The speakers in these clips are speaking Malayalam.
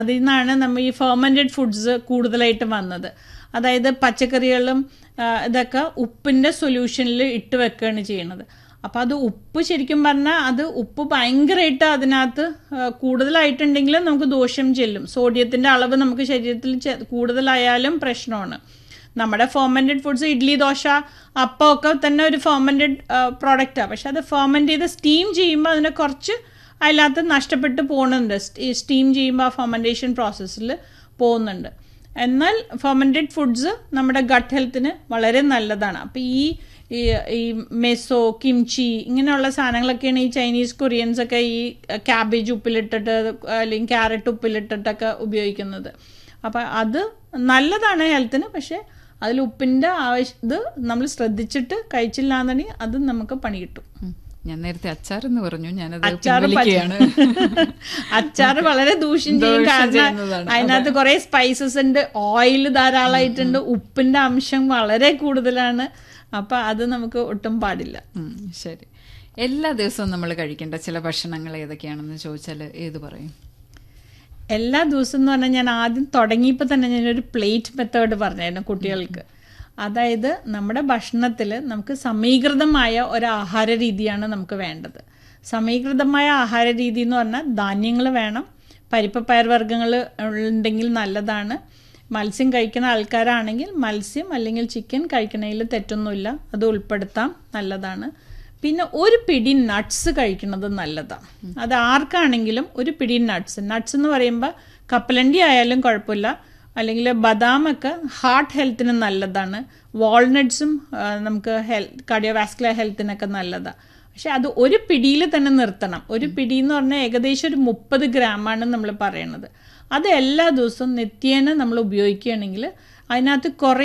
അതിൽ നിന്നാണ് നമ്മൾ ഈ ഫെർമെൻറ്റഡ് ഫുഡ്സ് കൂടുതലായിട്ട് വന്നത് അതായത് പച്ചക്കറികളും ആ, ഇതൊക്കെ ഉപ്പിൻ്റെ സൊല്യൂഷനിൽ ഇട്ട് വെക്കുകയാണ് ചെയ്യണത് അപ്പോൾ അത് ഉപ്പ് ശരിക്കും പറഞ്ഞാൽ അത് ഉപ്പ് ഭയങ്കരമായിട്ട് അതിനകത്ത് ആ, കൂടുതലായിട്ടുണ്ടെങ്കിൽ നമുക്ക് ദോഷം ചെല്ലും സോഡിയത്തിൻ്റെ അളവ് നമുക്ക് ശരീരത്തിൽ ചെ- കൂടുതലായാലും പ്രശ്നമാണ് നമ്മുടെ ഫെർമെൻറ്റഡ് ഫുഡ്സ് ഇഡ്ലി ദോശ അപ്പം ഒക്കെ തന്നെ ഒരു ഫെർമെൻറ്റഡ് പ്രോഡക്റ്റാണ് പക്ഷെ അത് ഫെർമെൻറ്റ് ചെയ്ത് സ്റ്റീം ചെയ്യുമ്പോൾ അതിന് കുറച്ച് അതിനകത്ത് നഷ്ടപ്പെട്ട് പോകുന്നുണ്ട് സ്റ്റീം ചെയ്യുമ്പോൾ ആ ഫെർമെൻറ്റേഷൻ പ്രോസസ്സിൽ പോകുന്നുണ്ട് എന്നാൽ ഫെർമെൻറ്റഡ് ഫുഡ്സ് നമ്മുടെ ഗട്ട് ഹെൽത്തിന് വളരെ നല്ലതാണ് അപ്പോൾ ഈ ഈ ഈ മെസോ കിംചി ഇങ്ങനെയുള്ള സാധനങ്ങളൊക്കെയാണ് ഈ ചൈനീസ് കൊറിയൻസ് ഒക്കെ ഈ ക്യാബേജ് ഉപ്പിലിട്ടിട്ട് അല്ലെങ്കിൽ ക്യാരറ്റ് ഉപ്പിലിട്ടിട്ടൊക്കെ ഉപയോഗിക്കുന്നത് അപ്പം അത് നല്ലതാണ് ഹെൽത്തിന് പക്ഷേ അതിൽ ഉപ്പിൻ്റെ ആവശ്യം ഇത് നമ്മൾ ശ്രദ്ധിച്ചിട്ട് കഴിച്ചില്ല എന്നുണ്ടെങ്കിൽ അത് നമുക്ക് പണി കിട്ടും ഉം. ഞാൻ നേരത്തെ അച്ചാർ എന്ന് പറഞ്ഞു ഞാനത് അച്ചാറ് പിൻവലിക്കുകയാണ് അച്ചാറ് വളരെ ദൂഷ്യം ചെയ്യും ദോഷം കാരണം ചെയ്യുന്നതാണ്. അതിനകത്ത് കുറെ സ്പൈസസ് ഉണ്ട് ഓയിൽ ധാരാളമായിട്ടുണ്ട് ഉപ്പിന്റെ അംശം വളരെ കൂടുതലാണ് അപ്പൊ അത് നമുക്ക് ഒട്ടും പാടില്ല ഉം, ശരി എല്ലാ ദിവസവും നമ്മൾ കഴിക്കേണ്ട ചില ഭക്ഷണങ്ങൾ ഏതൊക്കെയാണെന്ന് ചോദിച്ചാൽ ഏത് പറയും എല്ലാ ദിവസവും എന്ന് പറഞ്ഞാൽ ഞാൻ ആദ്യം തുടങ്ങിയപ്പോൾ തന്നെ ഞാനൊരു പ്ലേറ്റ് മെത്തേഡ് പറഞ്ഞായിരുന്നു കുട്ടികൾക്ക് അതായത് നമ്മുടെ ഭക്ഷണത്തിൽ നമുക്ക് സമീകൃതമായ ഒരു ആഹാര രീതിയാണ് നമുക്ക് വേണ്ടത് സമീകൃതമായ ആഹാര രീതി എന്ന് പറഞ്ഞാൽ ധാന്യങ്ങൾ വേണം പരിപ്പ് പയർവർഗ്ഗങ്ങൾ ഉണ്ടെങ്കിൽ നല്ലതാണ് മത്സ്യം കഴിക്കുന്ന ആൾക്കാരാണെങ്കിൽ മത്സ്യം അല്ലെങ്കിൽ ചിക്കൻ കഴിക്കണതിൽ തെറ്റൊന്നുമില്ല അത് ഉൾപ്പെടുത്താം നല്ലതാണ് പിന്നെ ഒരു പിടി നട്ട്സ് കഴിക്കുന്നത് നല്ലതാണ് അത് ആർക്കാണെങ്കിലും ഒരു പിടി നട്ട്സ് നട്ട്സ് എന്ന് പറയുമ്പോൾ കപ്പലണ്ടി ആയാലും കുഴപ്പമില്ല അല്ലെങ്കിൽ ബദാമൊക്കെ ഹാർട്ട് ഹെൽത്തിന് നല്ലതാണ് വാൾനട്ട്സും നമുക്ക് ഹെൽത്ത് കാർഡിയോവാസ്കുലർ ഹെൽത്തിനൊക്കെ നല്ലതാണ് പക്ഷെ അത് ഒരു പിടിയിൽ തന്നെ നിർത്തണം ഒരു പിടി എന്ന് പറഞ്ഞാൽ ഏകദേശം ഒരു മുപ്പത് ഗ്രാമാണ് നമ്മൾ പറയണത് അത് എല്ലാ ദിവസവും നിത്യേന നമ്മൾ ഉപയോഗിക്കുകയാണെങ്കിൽ അതിനകത്ത് കുറേ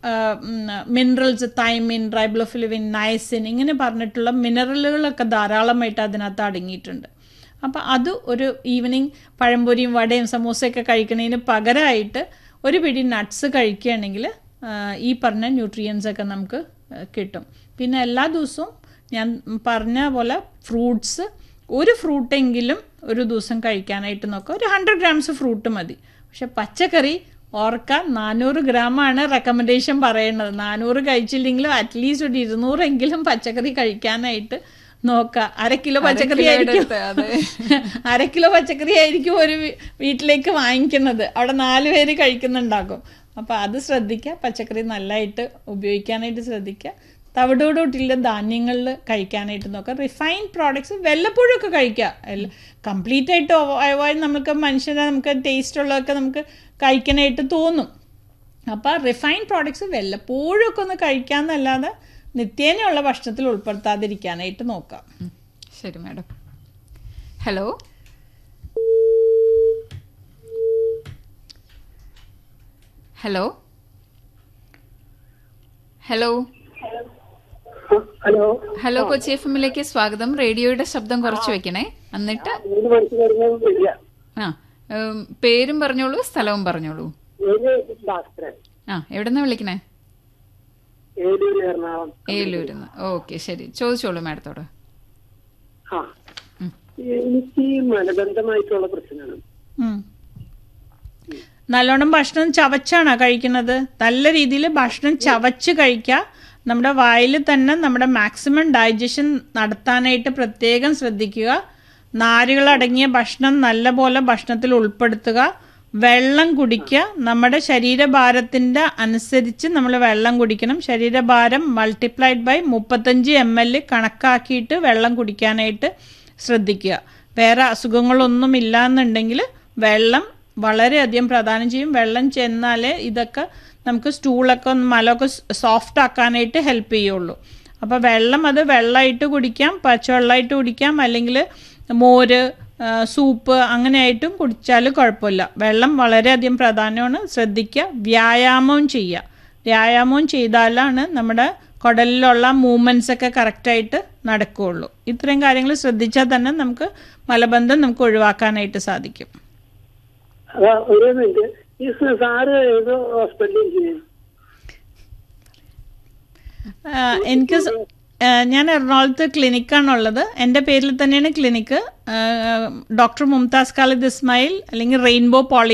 മിനറൽസ് തൈമിൻ റൈബ്ലോഫിലിവിൻ നയസിൻ ഇങ്ങനെ പറഞ്ഞിട്ടുള്ള മിനറലുകളൊക്കെ ധാരാളമായിട്ട് അതിനകത്ത് അടങ്ങിയിട്ടുണ്ട് അപ്പോൾ അത് ഒരു ഈവനിങ് പഴംപൊരിയും വടയും സമൂസയൊക്കെ കഴിക്കുന്നതിന് പകരമായിട്ട് ഒരു പിടി നട്ട്സ് കഴിക്കുകയാണെങ്കിൽ ഈ പറഞ്ഞ ന്യൂട്രിയൻസ് ഒക്കെ നമുക്ക് ആ, കിട്ടും പിന്നെ എല്ലാ ദിവസവും ഞാൻ പറഞ്ഞ പോലെ ഫ്രൂട്ട്സ് ഒരു ഫ്രൂട്ടെങ്കിലും ഒരു ദിവസം കഴിക്കാനായിട്ട് നോക്കുക ഒരു ഹൺഡ്രഡ് ഗ്രാംസ് ഫ്രൂട്ട് മതി പക്ഷെ പച്ചക്കറി ഓർക്ക നാനൂറ് ഗ്രാമാണ് റെക്കമെൻഡേഷൻ പറയുന്നത് നാനൂറ് കഴിച്ചില്ലെങ്കിലും അറ്റ്ലീസ്റ്റ് ഒരു ഇരുന്നൂറെങ്കിലും പച്ചക്കറി കഴിക്കാനായിട്ട് നോക്കുക അര കിലോ പച്ചക്കറി കിലോയുടെ ആയിരിക്കും അടുത്ത്, അതെ. അര കിലോ പച്ചക്കറി ആയിരിക്കും ഒരു വീ- വീട്ടിലേക്ക് വാങ്ങിക്കുന്നത് അവിടെ നാല് പേര് കഴിക്കുന്നുണ്ടാകും അപ്പോൾ അത് ശ്രദ്ധിക്കുക പച്ചക്കറി നല്ലതായിട്ട് ഉപയോഗിക്കാനായിട്ട് ശ്രദ്ധിക്കുക തവിടോടുകൂട്ടിയുള്ള ധാന്യങ്ങളിൽ കഴിക്കാനായിട്ട് നോക്കുക റിഫൈൻഡ് പ്രോഡക്ട്സ് വല്ലപ്പോഴും ഒക്കെ കഴിക്കുക കംപ്ലീറ്റ് ആയിട്ട് അവോയ്ഡ് നമുക്ക് മനുഷ്യനെ നമുക്ക് ടേസ്റ്റ് ഉള്ളതൊക്കെ നമുക്ക് കഴിക്കാനായിട്ട് തോന്നും അപ്പോൾ റിഫൈൻഡ് പ്രോഡക്ട്സ് വല്ലപ്പോഴും ഒക്കെ ഒന്ന് കഴിക്കാമെന്നല്ലാതെ നിത്യേനയുള്ള ഭക്ഷണത്തിൽ ഉൾപ്പെടുത്താതിരിക്കാനായിട്ട് നോക്കാം ഉം, ശരി madam hello hello hello hello hello Kochi F എമ്മിലേക്ക് സ്വാഗതം റേഡിയോയുടെ ശബ്ദം കുറച്ച് വെക്കണേ എന്നിട്ട് മൂന്ന് മണിക്ക് വരുന്നത് ഇല്ല ആ ഉം, പേരും പറഞ്ഞോളൂ സ്ഥലവും പറഞ്ഞോളൂ ഏത് ഭാസ്കരൻ ആ എവിടെന്നാ വിളിക്കണേ ഏലൂര് എറണാകുളം ഏലൂരിന്ന് ഓക്കെ ശരി ചോദിച്ചോളൂ മാഡത്തോട് ആ എനിക്ക് ഈ മലബന്ധമായിട്ടുള്ള പ്രശ്നമാണ് ഉം. നല്ലോണം ഭക്ഷണം ചവച്ചാണോ കഴിക്കുന്നത് നല്ല രീതിയിൽ ഭക്ഷണം ചവച്ച് കഴിക്കുക നമ്മുടെ വായിൽ തന്നെ നമ്മുടെ മാക്സിമം ഡൈജഷൻ നടത്താനായിട്ട് പ്രത്യേകം ശ്രദ്ധിക്കുക നാരുകളടങ്ങിയ ഭക്ഷണം നല്ലപോലെ ഭക്ഷണത്തിൽ ഉൾപ്പെടുത്തുക വെള്ളം കുടിക്കുക നമ്മുടെ ശരീരഭാരത്തിൻ്റെ അനുസരിച്ച് നമ്മൾ വെള്ളം കുടിക്കണം ശരീരഭാരം മൾട്ടിപ്ലൈഡ് ബൈ മുപ്പത്തഞ്ച് എം എൽ കണക്കാക്കിയിട്ട് വെള്ളം കുടിക്കാനായിട്ട് ശ്രദ്ധിക്കുക വേറെ അസുഖങ്ങളൊന്നും ഇല്ലാന്നുണ്ടെങ്കിൽ വെള്ളം വളരെയധികം പ്രദാനം ചെയ്യും വെള്ളം ചെന്നാലേ ഇതൊക്കെ നമുക്ക് സ്റ്റൂളൊക്കെ ഒന്ന് മലമൊക്കെ സോഫ്റ്റ് ആക്കാനായിട്ട് ഹെൽപ്പ് ചെയ്യുള്ളൂ അപ്പോൾ വെള്ളം അത് വെള്ളമായിട്ട് കുടിക്കാം പച്ചവെള്ളമായിട്ട് കുടിക്കാം അല്ലെങ്കിൽ മോര് ആ, സൂപ്പ് അങ്ങനെയായിട്ടും കുടിച്ചാൽ കുഴപ്പമില്ല വെള്ളം വളരെയധികം പ്രധാനമാണ് ശ്രദ്ധിക്കുക വ്യായാമവും ചെയ്യുക വ്യായാമവും ചെയ്താലാണ് നമ്മുടെ കുടലിലുള്ള മൂവ്മെൻറ്റ്സ് ഒക്കെ കറക്റ്റായിട്ട് നടക്കുകയുള്ളൂ ഇത്രയും കാര്യങ്ങൾ ശ്രദ്ധിച്ചാൽ തന്നെ നമുക്ക് മലബന്ധം നമുക്ക് ഒഴിവാക്കാനായിട്ട് സാധിക്കും അതാ ഒരു മിനിറ്റ് ഈ സ- സാറ് ഏത് ഹോസ്പിറ്റലിൽ ചെയ്യും ആ, എനിക്ക് സ- ഏഹ് ഞാൻ എറണാകുളത്ത് ക്ലിനിക്കാണുള്ളത് എൻ്റെ പേരിൽ തന്നെയാണ് ക്ലിനിക്ക് ഡോക്ടർ മുംതാസ് ഖാലിദ് ഇസ്മായിൽ അല്ലെങ്കിൽ റെയിൻബോ പോളി